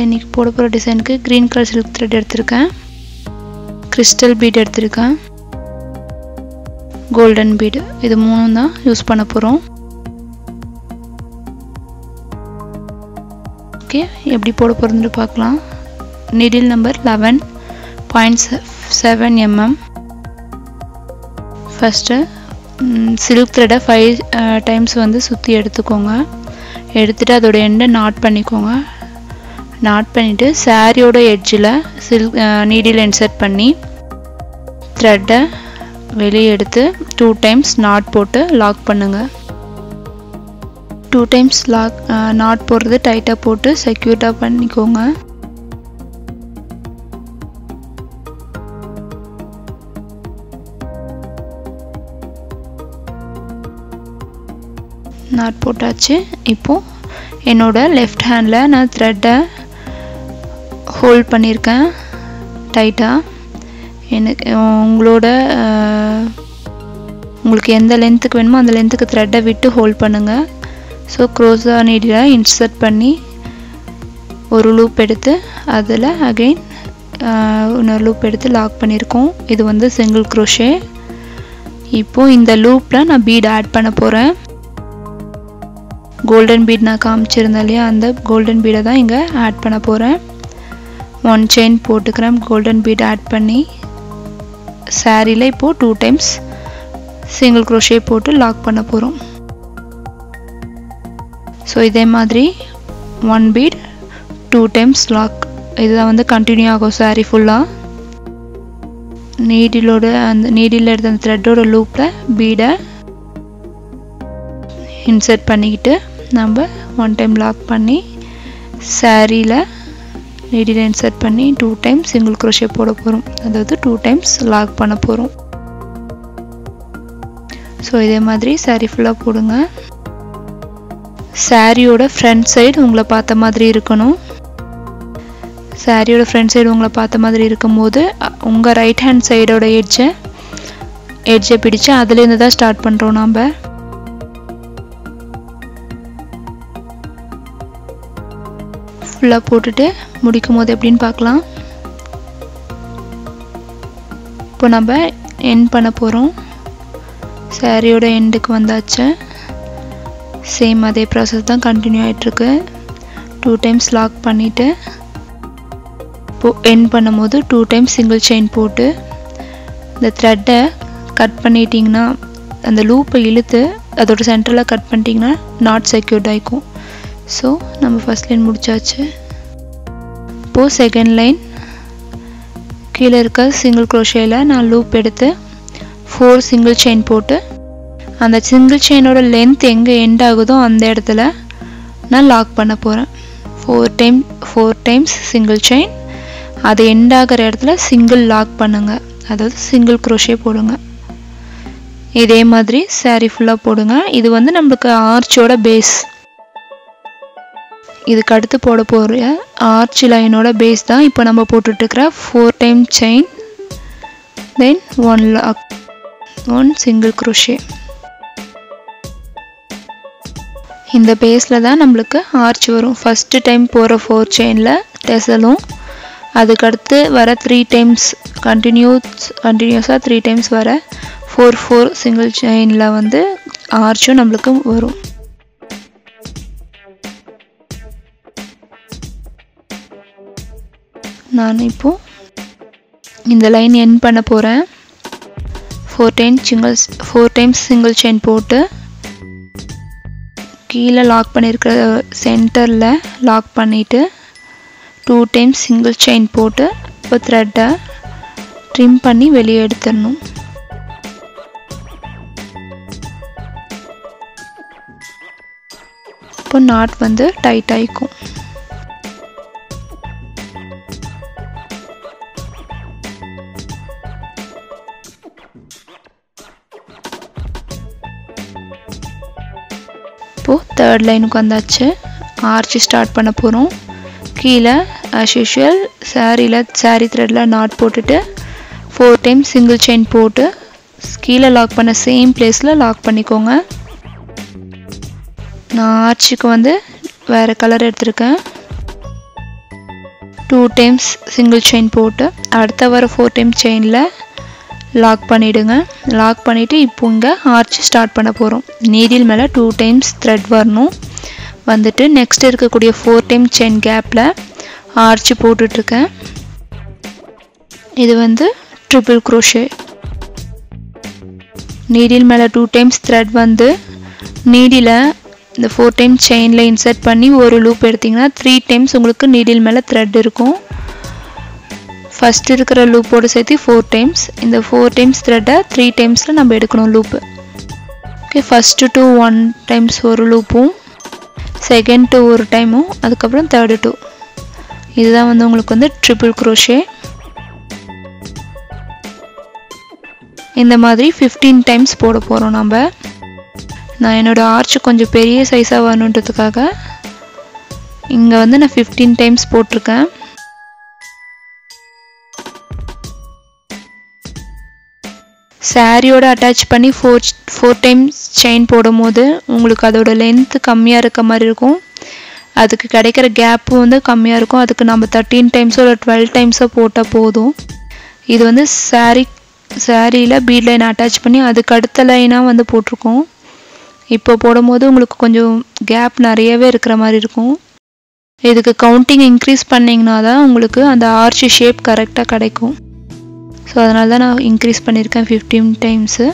இன்றைக்கி போட போகிற டிசைனுக்கு க்ரீன் கலர் சில்க் த்ரெட் எடுத்திருக்கேன் கிறிஸ்டல் பீட் எடுத்திருக்கேன் கோல்டன் பீடு இது மூணும் தான் யூஸ் பண்ண போகிறோம் ஓகே எப்படி போட போகிறதுன்னு பார்க்கலாம் needle number eleven point seven MM first silk த்ரெட்டை ஃபைவ் டைம்ஸ் வந்து சுற்றி எடுத்துக்கோங்க எடுத்துகிட்டு அதோட எண்டை நாட் பண்ணிக்கோங்க நாட் பண்ணிவிட்டு சாரியோட எட்ஜில் சில்க் நீடில் இன்சர்ட் பண்ணி த்ரெட்டை வெளியே எடுத்து டூ டைம்ஸ் நாட் போட்டு லாக் பண்ணுங்கள் டூ டைம்ஸ் லாக் நாட் போடுறது டைட்டாக போட்டு செக்யூர்டாக பண்ணிக்கோங்க நாட் போட்டாச்சு இப்போது என்னோடய லெஃப்ட் ஹேண்டில் நான் த்ரெட்டை ஹோல்ட் பண்ணியிருக்கேன் டைட்டாக எனக்கு உங்களோட உங்களுக்கு எந்த லென்த்துக்கு வேணுமோ அந்த லென்த்துக்கு த்ரெட்டை விட்டு ஹோல்ட் பண்ணுங்கள் ஸோ க்ரோஸா நீடில் இன்சர்ட் பண்ணி ஒரு லூப் எடுத்து அதில் அகெயின் இன்னொரு லூப் எடுத்து லாக் பண்ணியிருக்கோம் இது வந்து சிங்கிள் க்ரோஷே இப்போது இந்த லூப்பில் நான் பீட் ஆட் பண்ண போகிறேன் கோல்டன் பீட் நான் காமிச்சிருந்தேன் இல்லையா அந்த கோல்டன் பீடை தான் இங்கே ஆட் பண்ண போகிறேன் ஒன் செயின் போட்டுக்கிறேன் கோல்டன் பீட் ஆட் பண்ணி சாரியில் இப்போது டூ டைம்ஸ் சிங்கிள் க்ரோஷே போட்டு லாக் பண்ண போகிறோம் ஸோ இதே மாதிரி one bead two times lock இதுதான் வந்து கண்டினியூ ஆகும் சாரீ ஃபுல்லாக நீடிலோட அந்த நீடில் எடுத்த அந்த த்ரெட்டோட லூப்பில் பீடை இன்சர்ட் பண்ணிக்கிட்டு நம்ம ஒன் டைம் லாக் பண்ணி சாரியில் நீடில் இன்சர்ட் பண்ணி டூ டைம்ஸ் சிங்கிள் க்ரோஷே போட போகிறோம் அதாவது டூ டைம்ஸ் லாக் பண்ண போகிறோம் ஸோ இதே மாதிரி சாரீ ஃபுல்லாக போடுங்க சாரியோட ஃப்ரண்ட் சைடு உங்களை பார்த்த மாதிரி இருக்கணும் சாரியோட ஃப்ரண்ட் சைடு உங்களை பார்த்த மாதிரி இருக்கும்போது உங்கள் ரைட் ஹேண்ட் சைடோட எட்ஜை எட்ஜை பிடிச்சு அதுலேருந்து தான் ஸ்டார்ட் பண்ணுறோம் நாம் ஃபுல்லாக போட்டுட்டு முடிக்கும் போது எப்படின்னு பார்க்கலாம் இப்போ நம்ம என் பண்ண போகிறோம் சாரியோட எண்டுக்கு வந்தாச்சு சேம் அதே ப்ராசஸ் தான் கண்டினியூ ஆகிட்டுருக்கு டூ டைம்ஸ் லாக் பண்ணிவிட்டு இப்போது என் பண்ணும்போது டூ டைம்ஸ் சிங்கிள் செயின் போட்டு இந்த த்ரெட்டை கட் பண்ணிட்டீங்கன்னா அந்த லூப்பை இழுத்து அதோட சென்டரில் கட் பண்ணிட்டீங்கன்னா நாட் செக்யூர்ட் ஆகிக்கும் ஸோ நம்ம ஃபஸ்ட் லைன் முடிச்சாச்சு இப்போது செகண்ட் லைன் கீழே இருக்க சிங்கிள் க்ரோஷேயில் நான் லூப் எடுத்து ஃபோர் சிங்கிள் செயின் போட்டு அந்த சிங்கிள் செயினோட லென்த் எங்கே எண்ட் ஆகுதோ அந்த இடத்துல நான் லாக் பண்ண போகிறேன் four time four times single chain அது எண்ட் ஆகிற இடத்துல சிங்கிள் லாக் பண்ணுங்கள் அதாவது சிங்கிள் க்ரோஷே போடுங்க இதே மாதிரி சாரீ ஃபுல்லாக போடுங்க இது வந்து நம்மளுக்கு ஆர்ச்சோட பேஸ் இதுக்கு அடுத்து போட போகிற ஆர்ச் லைனோட பேஸ் தான் இப்போ நம்ம போட்டுட்ருக்கிற four time chain then one lock one single crochet இந்த பேஸில் தான் நம்மளுக்கு ஆர்ச் வரும் ஃபஸ்ட்டு டைம் போகிற ஃபோர் செயினில் டெசலும் அதுக்கடுத்து வர த்ரீ டைம்ஸ் கண்டினியூஸ் கண்டினியூஸாக த்ரீ டைம்ஸ் வர ஃபோர் ஃபோர் சிங்கிள் செயினில் வந்து ஆர்ச்சும் நம்மளுக்கு வரும் நான் இப்போது இந்த லைன் என் பண்ண போகிறேன் four time single four times single chain போட்டு கீழே லாக் பண்ணியிருக்கிற சென்டரில் லாக் பண்ணிவிட்டு டூ டைம்ஸ் சிங்கிள் செயின் போட்டு இப்போ த்ரெட்டை ட்ரிம் பண்ணி வெளியே எடுத்துடணும் இப்போ நாட் வந்து டைட் ஆகிக்கும் இப்போது தேர்ட் லைனுக்கு வந்தாச்சு ஆர்ச் ஸ்டார்ட் பண்ண போகிறோம் கீழே ஆஸ் யூஷுவல் சாரியில் சாரீ த்ரெட்டில் நாட் போட்டுட்டு ஃபோர் டைம் சிங்கிள் செயின் போட்டு கீழே லாக் பண்ண சேம் பிளேஸில் லாக் பண்ணிக்கோங்க நான் ஆர்ச்சுக்கு வந்து வேறு கலர் எடுத்திருக்கேன் டூ டைம்ஸ் சிங்கிள் செயின் போட்டு அடுத்த வர ஃபோர் டைம் செயினில் லாக் பண்ணிவிடுங்க லாக் பண்ணிவிட்டு இப்போ இங்கே ஆர்ச் ஸ்டார்ட் பண்ண போகிறோம் நீடில் மேலே டூ டைம்ஸ் த்ரெட் வரணும் வந்துட்டு நெக்ஸ்ட் இருக்கக்கூடிய ஃபோர் டைம் செயின் கேப்பில் ஆர்ச் போட்டுட்ருக்கேன் இது வந்து ட்ரிபிள் குரோஷே நீடில் மேலே டூ டைம்ஸ் த்ரெட் வந்து நீடில் இந்த ஃபோர் டைம் செயினில் இன்சர்ட் பண்ணி ஒரு லூப் எடுத்திங்கன்னா த்ரீ டைம்ஸ் உங்களுக்கு நீடில் மேலே த்ரெட் இருக்கும் ஃபஸ்ட் இருக்கிற லூப்போடு சேர்த்து ஃபோர் டைம்ஸ் இந்த ஃபோர் டைம்ஸ் த்ரெட்டை த்ரீ டைம்ஸில் நம்ம எடுக்கணும் loop okay first two one times ஒரு லூப்பும் செகண்ட் டூ ஒரு டைமும் அதுக்கப்புறம் தேர்டு டூ இதுதான் வந்து உங்களுக்கு வந்து ட்ரிபிள் குரோஷே இந்த மாதிரி ஃபிஃப்டீன் டைம்ஸ் போட போகிறோம் நம்ம நான் என்னோடய ஆர்ச் கொஞ்சம் பெரிய சைஸாக வரணுன்றதுக்காக இங்கே வந்து நான் ஃபிஃப்டீன் டைம்ஸ் போட்டிருக்கேன் சாரியோட அட்டாச் பண்ணி ஃபோர் ஃபோர் டைம்ஸ் செயின் போடும் போது உங்களுக்கு அதோட லென்த்து கம்மியாக இருக்க மாதிரி இருக்கும் அதுக்கு கிடைக்கிற கேப்பும் வந்து கம்மியாக இருக்கும் அதுக்கு நம்ம தேர்ட்டீன் டைம்ஸோ இல்லை டுவெல் டைம்ஸோ போட்டால் போதும் இது வந்து சாரீ சாரியில் பீட் லைன் அட்டாச் பண்ணி அதுக்கு அடுத்த லைனாக வந்து போட்டிருக்கோம் இப்போ போடும்போது உங்களுக்கு கொஞ்சம் கேப் நிறையவே இருக்கிற மாதிரி இருக்கும் இதுக்கு கவுண்டிங் இன்க்ரீஸ் பண்ணிங்கன்னா தான் உங்களுக்கு அந்த ஆர்ச்சி ஷேப் கரெக்டாக கிடைக்கும் ஸோ அதனால தான் நான் இன்க்ரீஸ் பண்ணியிருக்கேன் ஃபிஃப்டீன் டைம்ஸு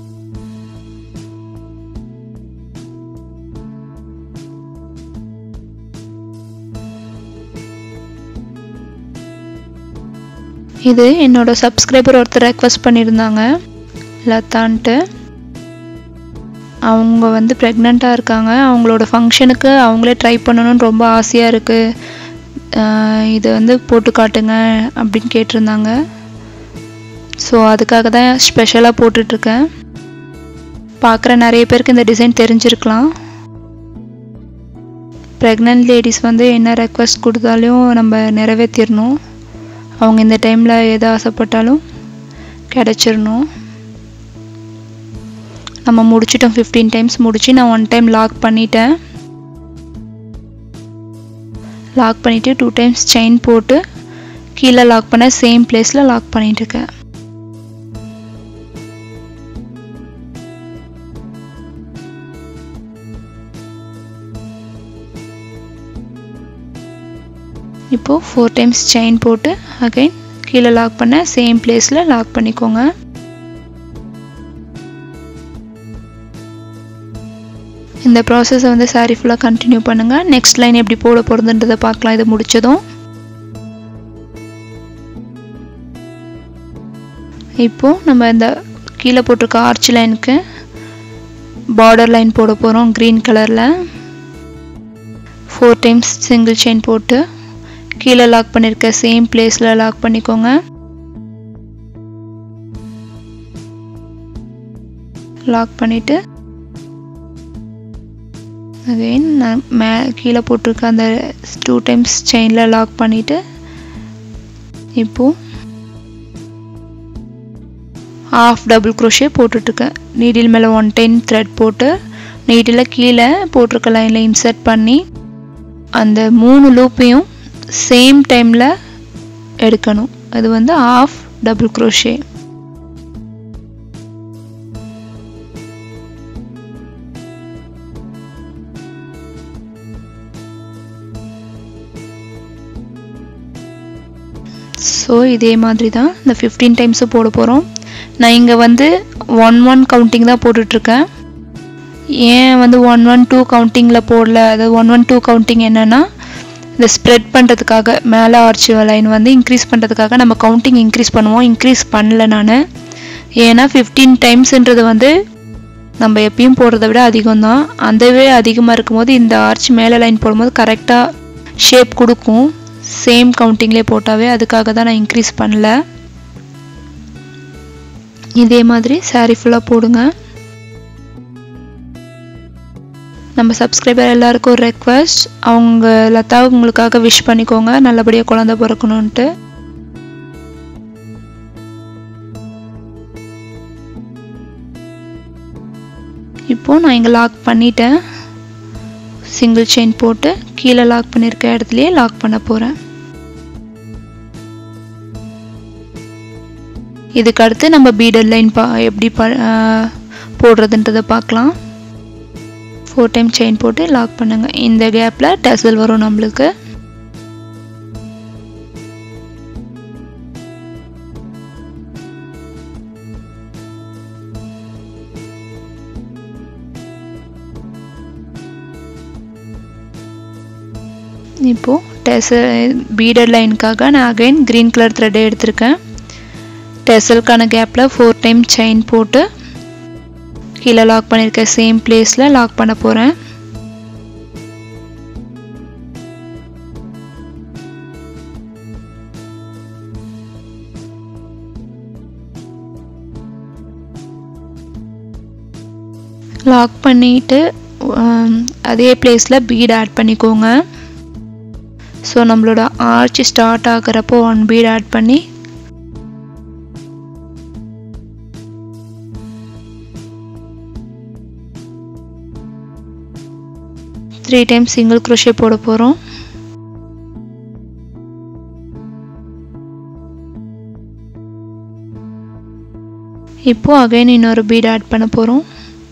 இது என்னோட சப்ஸ்கிரைபர் ஒருத்தர் ரெக்வஸ்ட் பண்ணியிருந்தாங்க லதான்ட்டு அவங்க வந்து ப்ரெக்னெண்ட்டாக இருக்காங்க அவங்களோட ஃபங்க்ஷனுக்கு அவங்களே ட்ரை பண்ணணும்னு ரொம்ப ஆசையாக இருக்குது இதை வந்து போட்டு காட்டுங்க அப்படின்னு கேட்டிருந்தாங்க ஸோ அதுக்காக தான் ஸ்பெஷலாக போட்டுட்ருக்கேன் பார்க்குற நிறைய பேருக்கு இந்த டிசைன் தெரிஞ்சிருக்கலாம் ப்ரெக்னென்ட் லேடிஸ் வந்து என்ன ரெக்வஸ்ட் கொடுத்தாலும் நம்ம நிறைவேற்றிடணும் அவங்க இந்த டைமில் எது ஆசைப்பட்டாலும் கிடச்சிடணும் நம்ம முடிச்சிட்டோம் ஃபிஃப்டீன் டைம்ஸ் முடிச்சு நான் ஒன் டைம் லாக் பண்ணிட்டேன் லாக் பண்ணிவிட்டு டூ டைம்ஸ் செயின் போட்டு கீழே லாக் பண்ண சேம் பிளேஸில் லாக் பண்ணிட்டுருக்கேன் இப்போது ஃபோர் டைம்ஸ் செயின் போட்டு அகைன் கீழே லாக் பண்ண சேம் பிளேஸில் லாக் பண்ணிக்கோங்க இந்த ப்ராசஸை வந்து சாரீ ஃபுல்லாக கண்டினியூ பண்ணுங்கள் நெக்ஸ்ட் லைன் எப்படி போட போகிறதுன்றதை பார்க்கலாம் இது முடிச்சதும் இப்போது நம்ம இந்த கீழே போட்டிருக்க ஆர்ச் லைனுக்கு பார்டர் லைன் போட போகிறோம் க்ரீன் கலரில் ஃபோர் டைம்ஸ் சிங்கிள் செயின் போட்டு கீழே லாக் பண்ணியிருக்க சேம் பிளேஸில் லாக் பண்ணிக்கோங்க லாக் பண்ணிவிட்டு அகைன் நான் மே கீழே போட்டிருக்க அந்த டூ டைம்ஸ் செயினில் லாக் பண்ணிவிட்டு இப்போது ஆஃப் டபுள் க்ரோஷே போட்டுட்ருக்கேன் நீடில் மேலே ஒன் டைம் த்ரெட் போட்டு நீடில் கீழே போட்டிருக்க லைனில் இன்சர்ட் பண்ணி அந்த மூணு லூப்பையும் சேம் டைமில் எடுக்கணும் அது வந்து ஆஃப் டபுள் க்ரோஷே ஸோ இதே மாதிரி தான் இந்த ஃபிஃப்டீன் டைம்ஸும் போட போகிறோம் நான் இங்கே வந்து ஒன் ஒன் கவுண்டிங் தான் போட்டுட்ருக்கேன் ஏன் வந்து ஒன் ஒன் டூ கவுண்டிங்கில் போடல அதாவது ஒன் ஒன் டூ கவுண்டிங் என்னென்னா இந்த ஸ்ப்ரெட் பண்ணுறதுக்காக மேலே ஆர்ச்சி லைன் வந்து இன்க்ரீஸ் பண்ணுறதுக்காக நம்ம கவுண்டிங் இன்க்ரீஸ் பண்ணுவோம் இன்க்ரீஸ் பண்ணல நான் ஏன்னா ஃபிஃப்டீன் டைம்ஸுன்றது வந்து நம்ம எப்பயும் போடுறத விட அதிகம் தான் அந்தவே அதிகமாக இருக்கும்போது இந்த ஆர்ச் மேலே லைன் போடும்போது கரெக்டாக ஷேப் கொடுக்கும் சேம் கவுண்டிங்லேயே போட்டாவே அதுக்காக தான் நான் இன்க்ரீஸ் பண்ணல இதே மாதிரி சாரீ ஃபுல்லாக போடுங்க நம்ம சப்ஸ்கிரைபர் எல்லாருக்கும் ஒரு ரெக்வஸ்ட் அவங்க லதா உங்களுக்காக விஷ் பண்ணிக்கோங்க நல்லபடியாக குழந்த பிறக்கணுன்ட்டு இப்போது நான் இங்கே லாக் பண்ணிட்டேன் சிங்கிள் செயின் போட்டு கீழே லாக் பண்ணியிருக்க இடத்துலையே லாக் பண்ண போகிறேன் இதுக்கு அடுத்து நம்ம பீடர் லைன் பா எப்படி ப போடுறதுன்றதை பார்க்கலாம் ஃபோர் டைம் செயின் போட்டு லாக் பண்ணுங்கள் இந்த கேப்பில் டசல் வரும் நம்மளுக்கு இப்போது டெசல் பீடர் லைனுக்காக நான் அகைன் க்ரீன் கலர் த்ரெட்டை எடுத்திருக்கேன் டெசலுக்கான கேப்பில் ஃபோர் டைம் செயின் போட்டு கீழே லாக் பண்ணியிருக்கேன் சேம் பிளேஸில் லாக் பண்ண போகிறேன் லாக் பண்ணிவிட்டு அதே பிளேஸில் பீட் ஆட் பண்ணிக்கோங்க ஸோ நம்மளோட ஆர்ச் ஸ்டார்ட் ஆகிறப்போ ஒன் பீட் ஆட் பண்ணி த்ரீ டைம்ஸ் சிங்கிள் குரோஷே போட போகிறோம் இப்போ அகைன் இன்னொரு பீட் ஆட் பண்ண போகிறோம்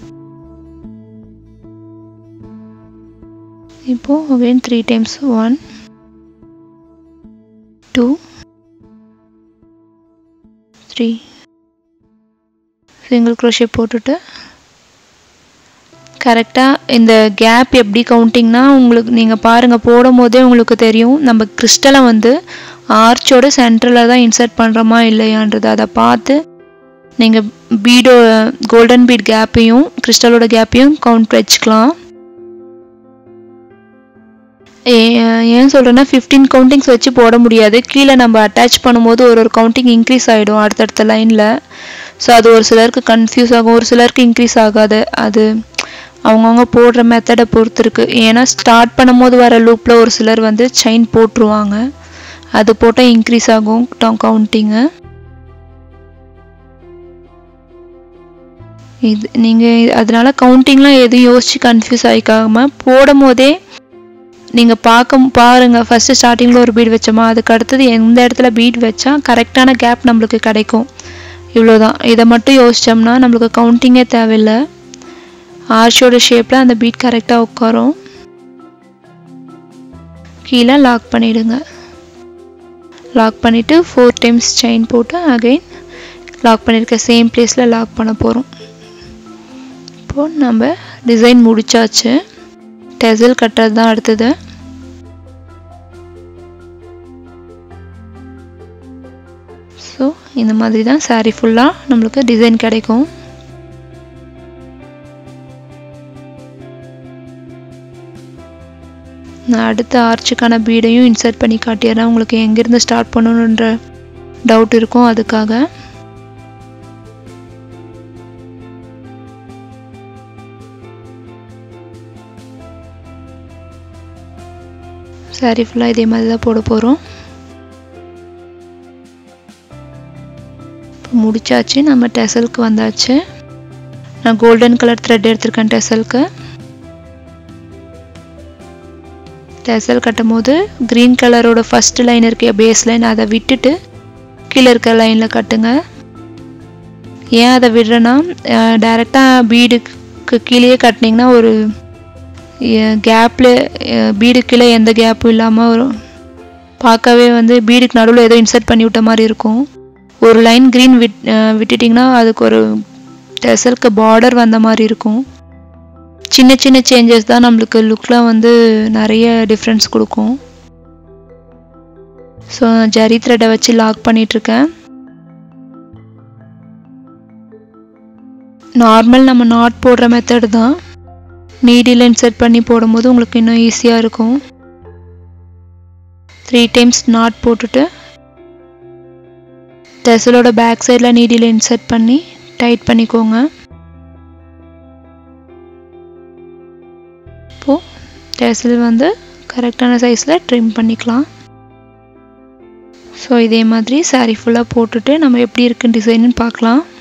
இப்போ again three times one two three single crochet போட்டுட்டு கரெக்டாக இந்த கேப் எப்படி கவுண்டிங்னா உங்களுக்கு நீங்கள் பாருங்கள் போடும் போதே உங்களுக்கு தெரியும் நம்ம கிறிஸ்டலை வந்து ஆர்ச்சோட சென்டரில் தான் இன்சர்ட் பண்ணுறோமா இல்லையான்றது அதை பார்த்து நீங்கள் பீடோ கோல்டன் பீட் கேப்பையும் கிறிஸ்டலோட கேப்பையும் கவுண்ட் வச்சுக்கலாம் ஏன் சொல்கிறேன்னா ஃபிஃப்டீன் கவுண்டிங்ஸ் வச்சு போட முடியாது கீழே நம்ம அட்டாச் பண்ணும்போது ஒரு ஒரு கவுண்டிங் இன்க்ரீஸ் ஆகிடும் அடுத்தடுத்த லைனில் ஸோ அது ஒரு சிலருக்கு கன்ஃபியூஸ் ஆகும் ஒரு சிலருக்கு இன்க்ரீஸ் ஆகாது அது அவங்கவுங்க போடுற மெத்தடை பொறுத்து இருக்குது ஏன்னா ஸ்டார்ட் பண்ணும்போது வர லூப்பில் ஒரு சிலர் வந்து செயின் போட்டுருவாங்க அது போட்டால் இன்க்ரீஸ் ஆகும் கவுண்டிங்கு இது நீங்கள் அதனால கவுண்டிங்லாம் எதுவும் யோசித்து கன்ஃபியூஸ் ஆகிக்காமல் போடும் போதே நீங்கள் பார்க்க பாருங்கள் ஃபஸ்ட்டு ஸ்டார்டிங்கில் ஒரு பீட் வச்சோமா அதுக்கு அடுத்தது எந்த இடத்துல பீட் வச்சா கரெக்டான கேப் நம்மளுக்கு கிடைக்கும் இவ்வளோதான் இதை மட்டும் யோசித்தோம்னா நம்மளுக்கு கவுண்டிங்கே தேவையில்லை ஆர்ச்சோட ஷேப்பில் அந்த பீட் கரெக்டாக உட்காரும் கீழே லாக் பண்ணிவிடுங்க லாக் பண்ணிவிட்டு ஃபோர் டைம்ஸ் செயின் போட்டு அகைன் லாக் பண்ணியிருக்க சேம் பிளேஸில் லாக் பண்ண போகிறோம் இப்போது நம்ம டிசைன் முடிச்சாச்சு டெசல் கட்டுறது தான் அடுத்தது ஸோ இந்த மாதிரி தான் சாரீ ஃபுல்லாக நம்மளுக்கு டிசைன் கிடைக்கும் நான் அடுத்த ஆர்ச்சுக்கான பீடையும் இன்சர்ட் பண்ணி காட்டிடுறேன் உங்களுக்கு எங்கேருந்து ஸ்டார்ட் பண்ணணுன்ற டவுட் இருக்கும் அதுக்காக சாரி ஃபுல்லாக இதே மாதிரி தான் போட போகிறோம் இப்போ முடிச்சாச்சு நம்ம டெசலுக்கு வந்தாச்சு நான் கோல்டன் கலர் த்ரெட் எடுத்திருக்கேன் டெசலுக்கு டெசல் கட்டும் போது க்ரீன் கலரோட ஃபஸ்ட் லைன் இருக்க பேஸ் லைன் அதை விட்டுட்டு கீழே இருக்க லைனில் கட்டுங்க ஏன் அதை விடுறேன்னா டைரெக்டாக பீடுக்கு கீழேயே கட்டினீங்கன்னா ஒரு கேப்பில் பீடு கீழே எந்த கேப்பும் இல்லாமல் வரும் பார்க்கவே வந்து பீடுக்கு நடுவில் ஏதோ இன்சர்ட் பண்ணி விட்ட மாதிரி இருக்கும் ஒரு லைன் க்ரீன் விட் விட்டுட்டிங்கன்னா அதுக்கு ஒரு டெசலுக்கு பார்டர் வந்த மாதிரி இருக்கும் சின்ன சின்ன சேஞ்சஸ் தான் நம்மளுக்கு லுக்கில் வந்து நிறைய டிஃப்ரென்ஸ் கொடுக்கும் ஸோ ஜரி த்ரெட்டை வச்சு லாக் பண்ணிகிட்ருக்கேன் நார்மல் நம்ம நாட் போடுற மெத்தட் தான் நீடில் இன்சர்ட் பண்ணி போடும்போது உங்களுக்கு இன்னும் ஈஸியாக இருக்கும் த்ரீ டைம்ஸ் நாட் போட்டுட்டு டெசலோட பேக் சைடில் நீடில் இன்சர்ட் பண்ணி டைட் பண்ணிக்கோங்க இப்போது டெசல் வந்து கரெக்டான சைஸில் ட்ரிம் பண்ணிக்கலாம் ஸோ இதே மாதிரி சாரீ ஃபுல்லாக போட்டுட்டு நம்ம எப்படி இருக்குன்னு டிசைன்னு பார்க்கலாம்